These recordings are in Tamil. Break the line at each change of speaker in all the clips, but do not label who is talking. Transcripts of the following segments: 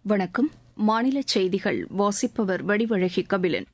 வணக்கம் மாநில செய்திகள் வாசிப்பவர் வடிவழகி கபிலன்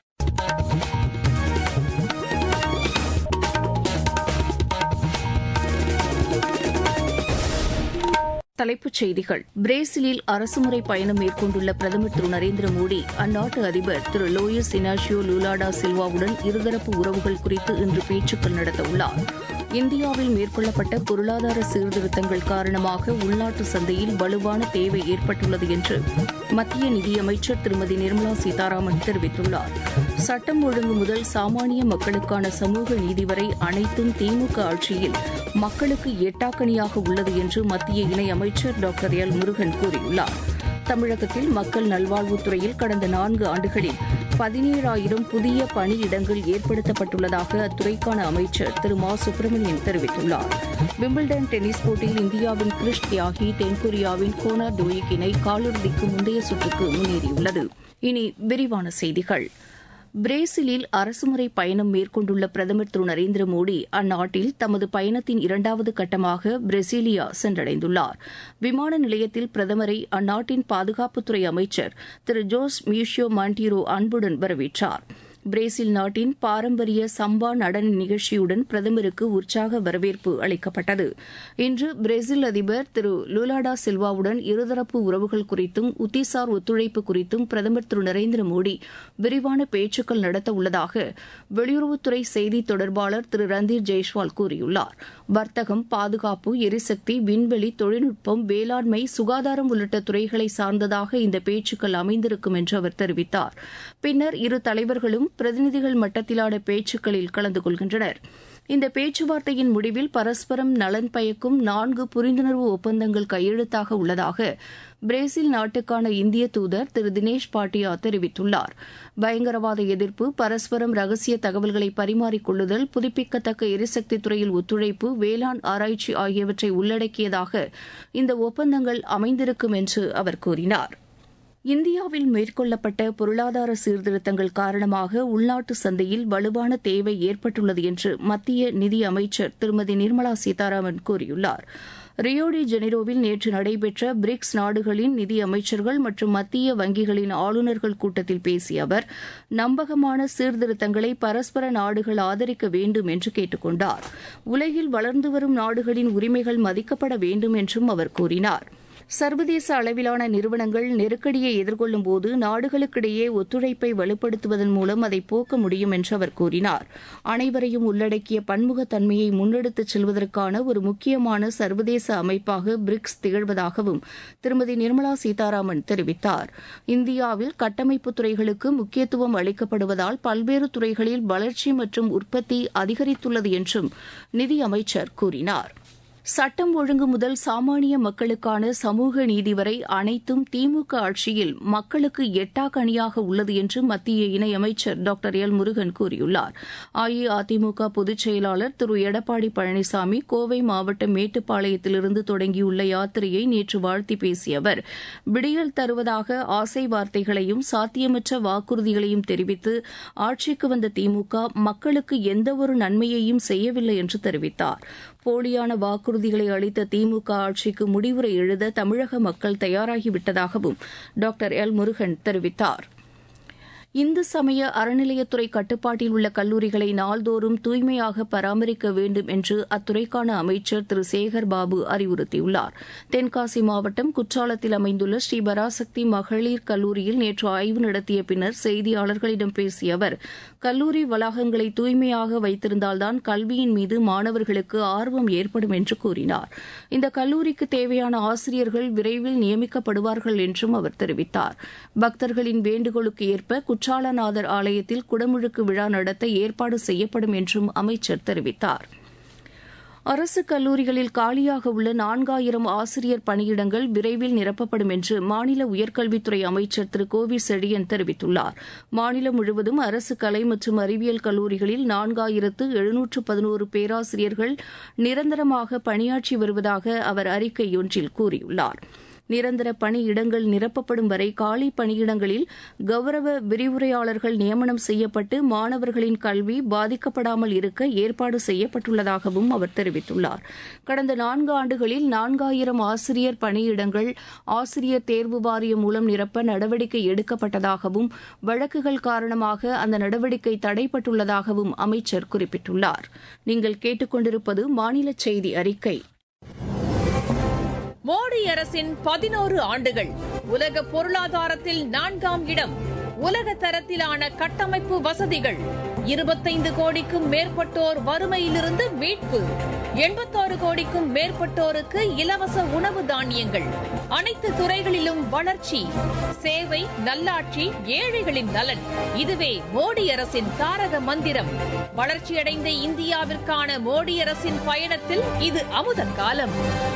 தலைப்புச் செய்திகள் பிரேசிலில் அரசுமுறை பயணம் மேற்கொண்டுள்ள பிரதமர் திரு நரேந்திர மோடி அந்நாட்டு அதிபர் திரு லோயஸ் இனாஷியோ லூலாடா சில்வாவுடன் இருதரப்பு உறவுகள் குறித்து இன்று பேச்சுக்கள் நடத்தவுள்ளார் இந்தியாவில் மேற்கொள்ளப்பட்ட பொருளாதார சீர்திருத்தங்கள் காரணமாக உள்நாட்டு சந்தையில் வலுவான தேவை ஏற்பட்டுள்ளது என்று மத்திய நிதியமைச்சர் திருமதி நிர்மலா சீதாராமன் தெரிவித்துள்ளார் சட்டம் ஒழுங்கு முதல் சாமானிய மக்களுக்கான சமூக நீதி வரை அனைத்தும் திமுக ஆட்சியில் மக்களுக்கு எட்டாக்கணியாக உள்ளது என்று மத்திய இணையமைச்சர் டாக்டர் எல் முருகன் கூறியுள்ளார் தமிழகத்தில் மக்கள் நல்வாழ்வுத்துறையில் கடந்த நான்கு ஆண்டுகளில் பதினேழாயிரம் புதிய பணியிடங்கள் ஏற்படுத்தப்பட்டுள்ளதாக அத்துறைக்கான அமைச்சர் திரு மா சுப்பிரமணியன் தெரிவித்துள்ளார் விம்பிள்டன் டென்னிஸ் போட்டியில் இந்தியாவின் கிறிஷ் தியாகி தென்கொரியாவின் கோனா டோயிக் இணை காலிறுதிக்கு முந்தைய சுற்றுக்கு முன்னேறியுள்ளது இனி விரிவான செய்திகள் பிரேசிலில் அரசுமுறை பயணம் மேற்கொண்டுள்ள பிரதமர் திரு நரேந்திர மோடி அந்நாட்டில் தமது பயணத்தின் இரண்டாவது கட்டமாக பிரேசிலியா சென்றடைந்துள்ளார் விமான நிலையத்தில் பிரதமரை அந்நாட்டின் பாதுகாப்புத்துறை அமைச்சர் திரு ஜோஸ் மியூஷியோ மாண்டிரோ அன்புடன் வரவேற்றார் பிரேசில் நாட்டின் பாரம்பரிய சம்பா நடன நிகழ்ச்சியுடன் பிரதமருக்கு உற்சாக வரவேற்பு அளிக்கப்பட்டது இன்று பிரேசில் அதிபர் திரு லுலாடா சில்வாவுடன் இருதரப்பு உறவுகள் குறித்தும் உத்திசார் ஒத்துழைப்பு குறித்தும் பிரதமர் திரு நரேந்திர மோடி விரிவான பேச்சுக்கள் நடத்த உள்ளதாக வெளியுறவுத்துறை செய்தி தொடர்பாளர் திரு ரந்தீர் ஜெய்ஷ்வால் கூறியுள்ளார் வர்த்தகம் பாதுகாப்பு எரிசக்தி விண்வெளி தொழில்நுட்பம் வேளாண்மை சுகாதாரம் உள்ளிட்ட துறைகளை சார்ந்ததாக இந்த பேச்சுக்கள் அமைந்திருக்கும் என்று அவர் தெரிவித்தார் பின்னர் இரு தலைவர்களும் பிரதிநிதிகள் மட்டத்திலான பேச்சுக்களில் கலந்து கொள்கின்றனர் இந்த பேச்சுவார்த்தையின் முடிவில் பரஸ்பரம் நலன் பயக்கும் நான்கு புரிந்துணர்வு ஒப்பந்தங்கள் கையெழுத்தாக உள்ளதாக பிரேசில் நாட்டுக்கான இந்திய தூதர் திரு தினேஷ் பாட்டியா தெரிவித்துள்ளார் பயங்கரவாத எதிர்ப்பு பரஸ்பரம் ரகசிய தகவல்களை பரிமாறிக்கொள்ளுதல் புதுப்பிக்கத்தக்க எரிசக்தி துறையில் ஒத்துழைப்பு வேளாண் ஆராய்ச்சி ஆகியவற்றை உள்ளடக்கியதாக இந்த ஒப்பந்தங்கள் அமைந்திருக்கும் என்று அவர் கூறினார் இந்தியாவில் மேற்கொள்ளப்பட்ட பொருளாதார சீர்திருத்தங்கள் காரணமாக உள்நாட்டு சந்தையில் வலுவான தேவை ஏற்பட்டுள்ளது என்று மத்திய நிதி அமைச்சர் திருமதி நிர்மலா சீதாராமன் கூறியுள்ளார் ரியோ டி ஜெனிரோவில் நேற்று நடைபெற்ற பிரிக்ஸ் நாடுகளின் நிதி அமைச்சர்கள் மற்றும் மத்திய வங்கிகளின் ஆளுநர்கள் கூட்டத்தில் பேசிய அவர் நம்பகமான சீர்திருத்தங்களை பரஸ்பர நாடுகள் ஆதரிக்க வேண்டும் என்று கேட்டுக் கொண்டார் உலகில் வளர்ந்து வரும் நாடுகளின் உரிமைகள் மதிக்கப்பட வேண்டும் என்றும் அவர் கூறினார் சர்வதேச அளவிலான நிறுவனங்கள் நெருக்கடியை எதிர்கொள்ளும் போது நாடுகளுக்கிடையே ஒத்துழைப்பை வலுப்படுத்துவதன் மூலம் அதை போக்க முடியும் என்று அவர் கூறினார் அனைவரையும் உள்ளடக்கிய பன்முகத்தன்மையை முன்னெடுத்துச் செல்வதற்கான ஒரு முக்கியமான சர்வதேச அமைப்பாக பிரிக்ஸ் திகழ்வதாகவும் திருமதி நிர்மலா சீதாராமன் தெரிவித்தார் இந்தியாவில் கட்டமைப்பு துறைகளுக்கு முக்கியத்துவம் அளிக்கப்படுவதால் பல்வேறு துறைகளில் வளர்ச்சி மற்றும் உற்பத்தி அதிகரித்துள்ளது என்றும் நிதியமைச்சர் கூறினார் சட்டம் ஒழுங்கு முதல் சாமானிய மக்களுக்கான சமூக நீதி வரை அனைத்தும் திமுக ஆட்சியில் மக்களுக்கு எட்டாக்கணியாக உள்ளது என்று மத்திய இணையமைச்சர் டாக்டர் எல் முருகன் கூறியுள்ளார் அஇஅதிமுக பொதுச் செயலாளர் திரு எடப்பாடி பழனிசாமி கோவை மாவட்டம் மேட்டுப்பாளையத்திலிருந்து தொடங்கியுள்ள யாத்திரையை நேற்று வாழ்த்தி பேசிய அவர் விடியல் தருவதாக ஆசை வார்த்தைகளையும் சாத்தியமற்ற வாக்குறுதிகளையும் தெரிவித்து ஆட்சிக்கு வந்த திமுக மக்களுக்கு எந்தவொரு நன்மையையும் செய்யவில்லை என்று தெரிவித்தார் போலியான வாக்குறுதிகளை அளித்த திமுக ஆட்சிக்கு முடிவுரை எழுத தமிழக மக்கள் தயாராகிவிட்டதாகவும் டாக்டர் எல் முருகன் தெரிவித்தார் இந்து சமய அறநிலையத்துறை கட்டுப்பாட்டில் உள்ள கல்லூரிகளை நாள்தோறும் தூய்மையாக பராமரிக்க வேண்டும் என்று அத்துறைக்கான அமைச்சர் திரு சேகர் பாபு அறிவுறுத்தியுள்ளார் தென்காசி மாவட்டம் குற்றாலத்தில் அமைந்துள்ள ஸ்ரீ பராசக்தி மகளிர் கல்லூரியில் நேற்று ஆய்வு நடத்திய பின்னர் செய்தியாளர்களிடம் பேசிய அவர் கல்லூரி வளாகங்களை தூய்மையாக வைத்திருந்தால்தான் கல்வியின் மீது மாணவர்களுக்கு ஆர்வம் ஏற்படும் என்று கூறினார் இந்த கல்லூரிக்கு தேவையான ஆசிரியர்கள் விரைவில் நியமிக்கப்படுவார்கள் என்றும் அவர் தெரிவித்தார் பக்தர்களின் வேண்டுகோளுக்கு ஏற்ப குற்றாலநாதர் ஆலயத்தில் குடமுழுக்கு விழா நடத்த ஏற்பாடு செய்யப்படும் என்றும் அமைச்சர் தெரிவித்தார் அரசு கல்லூரிகளில் காலியாக உள்ள நான்காயிரம் ஆசிரியர் பணியிடங்கள் விரைவில் நிரப்பப்படும் என்று மாநில உயர்கல்வித்துறை அமைச்சர் திரு கோவி செழியன் தெரிவித்துள்ளார் மாநிலம் முழுவதும் அரசு கலை மற்றும் அறிவியல் கல்லூரிகளில் நான்காயிரத்து எழுநூற்று பதினோரு பேராசிரியர்கள் நிரந்தரமாக பணியாற்றி வருவதாக அவர் அறிக்கை ஒன்றில் கூறியுள்ளார் நிரந்தர பணியிடங்கள் நிரப்பப்படும் வரை காலி பணியிடங்களில் கௌரவ விரிவுரையாளர்கள் நியமனம் செய்யப்பட்டு மாணவர்களின் கல்வி பாதிக்கப்படாமல் இருக்க ஏற்பாடு செய்யப்பட்டுள்ளதாகவும் அவர் தெரிவித்துள்ளார் கடந்த நான்கு ஆண்டுகளில் நான்காயிரம் ஆசிரியர் பணியிடங்கள் ஆசிரியர் தேர்வு வாரியம் மூலம் நிரப்ப நடவடிக்கை எடுக்கப்பட்டதாகவும் வழக்குகள் காரணமாக அந்த நடவடிக்கை தடைப்பட்டுள்ளதாகவும் அமைச்சர் குறிப்பிட்டுள்ளார் நீங்கள் கேட்டுக்கொண்டிருப்பது மாநில செய்தி அறிக்கை
மோடி அரசின் பதினோரு ஆண்டுகள் உலக பொருளாதாரத்தில் நான்காம் இடம் உலக தரத்திலான கட்டமைப்பு வசதிகள் இருபத்தைந்து கோடிக்கும் மேற்பட்டோர் வறுமையிலிருந்து மீட்பு எண்பத்தாறு கோடிக்கும் மேற்பட்டோருக்கு இலவச உணவு தானியங்கள் அனைத்து துறைகளிலும் வளர்ச்சி சேவை நல்லாட்சி ஏழைகளின் நலன் இதுவே மோடி அரசின் தாரக மந்திரம் வளர்ச்சியடைந்த இந்தியாவிற்கான மோடி அரசின் பயணத்தில் இது அமுத காலம்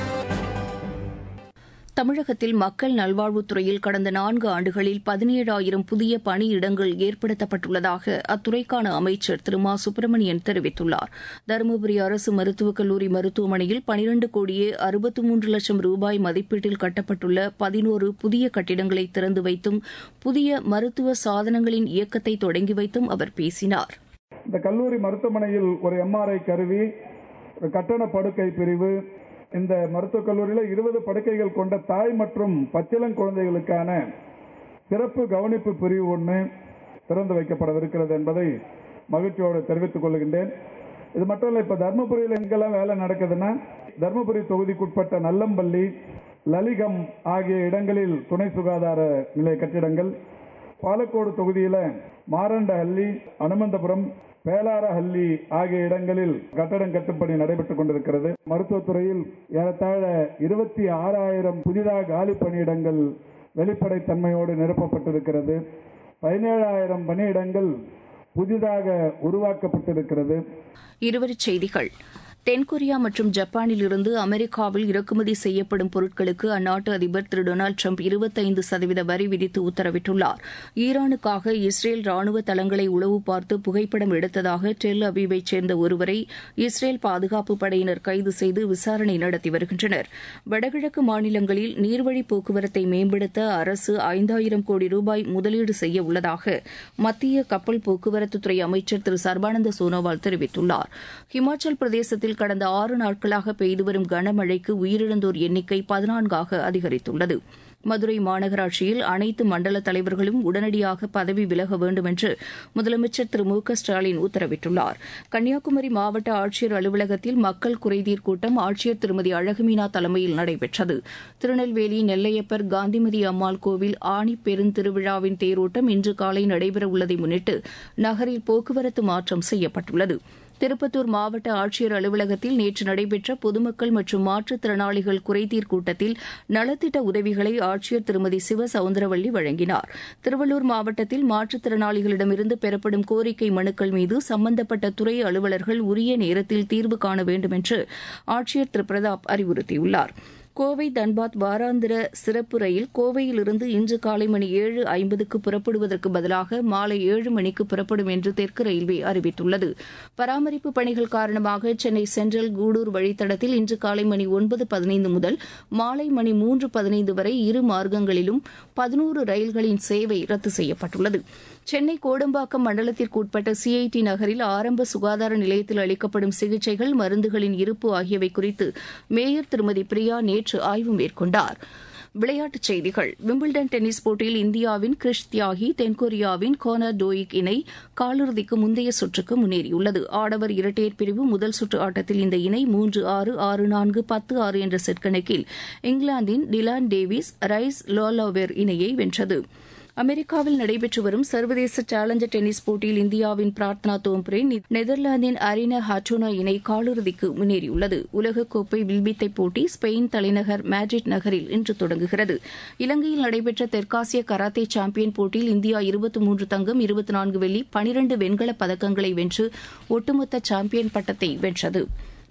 தமிழகத்தில் மக்கள் நல்வாழ்வுத்துறையில் கடந்த நான்கு ஆண்டுகளில் பதினேழாயிரம் புதிய பணியிடங்கள் ஏற்படுத்தப்பட்டுள்ளதாக அத்துறைக்கான அமைச்சர் திரு மா சுப்பிரமணியன் தெரிவித்துள்ளார் தருமபுரி அரசு மருத்துவக் கல்லூரி மருத்துவமனையில் பனிரண்டு கோடியே அறுபத்து மூன்று லட்சம் ரூபாய் மதிப்பீட்டில் கட்டப்பட்டுள்ள பதினோரு புதிய கட்டிடங்களை திறந்து வைத்தும் புதிய மருத்துவ சாதனங்களின் இயக்கத்தை தொடங்கி வைத்தும் அவர் பேசினார்
இந்த கல்லூரி மருத்துவமனையில் ஒரு எம்ஆர்ஐ கருவி ஒரு கட்டண படுக்கை பிரிவு இந்த மருத்துவக் கல்லூரியில் இருபது படுக்கைகள் கொண்ட தாய் மற்றும் பச்சிளம் குழந்தைகளுக்கான சிறப்பு கவனிப்பு பிரிவு ஒன்று திறந்து வைக்கப்படவிருக்கிறது என்பதை மகிழ்ச்சியோடு தெரிவித்துக் கொள்கின்றேன் இது மட்டும் இல்லை இப்போ தர்மபுரியில் எங்கெல்லாம் வேலை நடக்குதுன்னா தர்மபுரி தொகுதிக்குட்பட்ட நல்லம்பள்ளி லலிகம் ஆகிய இடங்களில் துணை சுகாதார நிலைய கட்டிடங்கள் பாலக்கோடு தொகுதியில் மாரண்டஹள்ளி அனுமந்தபுரம் பேலாரஹள்ளி ஆகிய இடங்களில் கட்டடம் கட்டுப்பணி நடைபெற்றுக் கொண்டிருக்கிறது மருத்துவத்துறையில் ஏறத்தாழ இருபத்தி ஆறாயிரம் புதிதாக காலி பணியிடங்கள் வெளிப்படைத்தன்மையோடு நிரப்பப்பட்டிருக்கிறது பதினேழாயிரம் பணியிடங்கள் புதிதாக உருவாக்கப்பட்டிருக்கிறது
இருவரிச் செய்திகள் தென்கொரியா மற்றும் ஜப்பானில் இருந்து அமெரிக்காவில் இறக்குமதி செய்யப்படும் பொருட்களுக்கு அந்நாட்டு அதிபர் திரு டொனால்டு ட்ரம்ப் இருபத்தைந்து சதவீத வரி விதித்து உத்தரவிட்டுள்ளார் ஈரானுக்காக இஸ்ரேல் ராணுவ தளங்களை உளவு பார்த்து புகைப்படம் எடுத்ததாக டெல் அபீவைச் சேர்ந்த ஒருவரை இஸ்ரேல் பாதுகாப்பு படையினர் கைது செய்து விசாரணை நடத்தி வருகின்றனர் வடகிழக்கு மாநிலங்களில் நீர்வழி போக்குவரத்தை மேம்படுத்த அரசு ஐந்தாயிரம் கோடி ரூபாய் முதலீடு செய்ய உள்ளதாக மத்திய கப்பல் போக்குவரத்துத்துறை அமைச்சர் திரு சர்பானந்த சோனோவால் தெரிவித்துள்ளார் ஹிமாச்சல் பிரதேசத்தில் கடந்த ஆறு நாட்களாக பெய்து வரும் கனமழைக்கு உயிரிழந்தோர் எண்ணிக்கை பதினான்காக அதிகரித்துள்ளது மதுரை மாநகராட்சியில் அனைத்து மண்டல தலைவர்களும் உடனடியாக பதவி விலக வேண்டும் என்று முதலமைச்சர் திரு மு க ஸ்டாலின் உத்தரவிட்டுள்ளார் கன்னியாகுமரி மாவட்ட ஆட்சியர் அலுவலகத்தில் மக்கள் குறைதீர் கூட்டம் ஆட்சியர் திருமதி அழகுமீனா தலைமையில் நடைபெற்றது திருநெல்வேலி நெல்லையப்பர் காந்திமதி அம்மாள் கோவில் ஆணி பெருந்திருவிழாவின் தேரோட்டம் இன்று காலை நடைபெறவுள்ளதை முன்னிட்டு நகரில் போக்குவரத்து மாற்றம் செய்யப்பட்டுள்ளது திருப்பத்தூர் மாவட்ட ஆட்சியர் அலுவலகத்தில் நேற்று நடைபெற்ற பொதுமக்கள் மற்றும் மாற்றுத்திறனாளிகள் குறைதீர் கூட்டத்தில் நலத்திட்ட உதவிகளை ஆட்சியர் திருமதி சிவ சவுந்தரவள்ளி வழங்கினார் திருவள்ளூர் மாவட்டத்தில் மாற்றுத்திறனாளிகளிடமிருந்து பெறப்படும் கோரிக்கை மனுக்கள் மீது சம்பந்தப்பட்ட துறை அலுவலர்கள் உரிய நேரத்தில் தீர்வு காண வேண்டும் என்று ஆட்சியர் திரு பிரதாப் அறிவுறுத்தியுள்ளார் கோவை தன்பாத் வாராந்திர சிறப்பு ரயில் கோவையிலிருந்து இன்று காலை மணி ஏழு ஐம்பதுக்கு புறப்படுவதற்கு பதிலாக மாலை ஏழு மணிக்கு புறப்படும் என்று தெற்கு ரயில்வே அறிவித்துள்ளது பராமரிப்பு பணிகள் காரணமாக சென்னை சென்ட்ரல் கூடூர் வழித்தடத்தில் இன்று காலை மணி ஒன்பது பதினைந்து முதல் மாலை மணி மூன்று பதினைந்து வரை இரு மார்க்கங்களிலும் பதினோரு ரயில்களின் சேவை ரத்து செய்யப்பட்டுள்ளது சென்னை கோடம்பாக்கம் மண்டலத்திற்கு உட்பட்ட சிஐடி நகரில் ஆரம்ப சுகாதார நிலையத்தில் அளிக்கப்படும் சிகிச்சைகள் மருந்துகளின் இருப்பு ஆகியவை குறித்து மேயர் திருமதி பிரியா நேற்று ஆய்வு மேற்கொண்டார் விளையாட்டுச் செய்திகள் விம்பிள்டன் டென்னிஸ் போட்டியில் இந்தியாவின் கிரிஷ் தியாகி தென்கொரியாவின் கோனர் டோயிக் இணை காலிறுதிக்கு முந்தைய சுற்றுக்கு முன்னேறியுள்ளது ஆடவர் இரட்டையர் பிரிவு முதல் சுற்று ஆட்டத்தில் இந்த இணை மூன்று ஆறு ஆறு நான்கு பத்து ஆறு என்ற செட் கணக்கில் இங்கிலாந்தின் டிலான் டேவிஸ் ரைஸ் லோலோவேர் இணையை வென்றது அமெரிக்காவில் நடைபெற்று வரும் சர்வதேச சேலஞ்சர் டென்னிஸ் போட்டியில் இந்தியாவின் பிரார்த்தனா தோம்ப்ரே நெதர்லாந்தின் அரினா ஹாட்டோனா இணை காலிறுதிக்கு முன்னேறியுள்ளது உலகக்கோப்பை வில்வித்தை போட்டி ஸ்பெயின் தலைநகர் மேட்ரிட் நகரில் இன்று தொடங்குகிறது இலங்கையில் நடைபெற்ற தெற்காசிய கராத்தே சாம்பியன் போட்டியில் இந்தியா இருபத்தி மூன்று தங்கம் இருபத்தி நான்கு வெள்ளி பனிரண்டு வெண்கலப் பதக்கங்களை வென்று ஒட்டுமொத்த சாம்பியன் பட்டத்தை வென்றது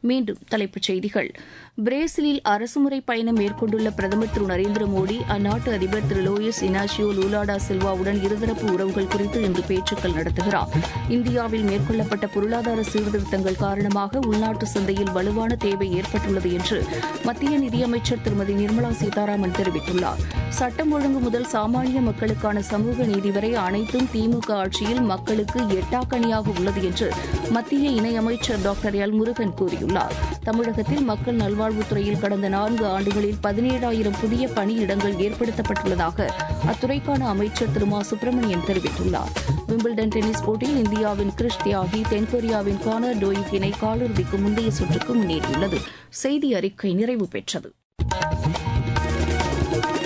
மீண்டும் தலைப்புச் செய்திகள் பிரேசிலில் அரசுமுறை பயணம் மேற்கொண்டுள்ள பிரதமர் திரு நரேந்திர மோடி அந்நாட்டு அதிபர் திரு லோயஸ் இனாஷியோ லூலாடா சில்வாவுடன் இருதரப்பு உறவுகள் குறித்து இன்று பேச்சுக்கள் நடத்துகிறார் இந்தியாவில் மேற்கொள்ளப்பட்ட பொருளாதார சீர்திருத்தங்கள் காரணமாக உள்நாட்டு சந்தையில் வலுவான தேவை ஏற்பட்டுள்ளது என்று மத்திய நிதியமைச்சர் திருமதி நிர்மலா சீதாராமன் தெரிவித்துள்ளார் சட்டம் ஒழுங்கு முதல் சாமானிய மக்களுக்கான சமூக நீதி வரை அனைத்தும் திமுக ஆட்சியில் மக்களுக்கு எட்டாக்கணியாக உள்ளது என்று மத்திய இணையமைச்சர் டாக்டர் எல் முருகன் கூறியுள்ளார் தமிழகத்தில் மக்கள் நல்வாழ்வுத்துறையில் கடந்த நான்கு ஆண்டுகளில் பதினேழாயிரம் புதிய பணியிடங்கள் ஏற்படுத்தப்பட்டுள்ளதாக அத்துறைக்கான அமைச்சர் திரு மா சுப்பிரமணியன் தெரிவித்துள்ளார் விம்பிள்டன் டென்னிஸ் போட்டியில் இந்தியாவின் கிறிஷ் தியாகி தென்கொரியாவின் கானர் டோயிக் இணை காலிறுதிக்கு முந்தைய சுற்றுக்கு முன்னேறியுள்ளது செய்தி அறிக்கை நிறைவு பெற்றது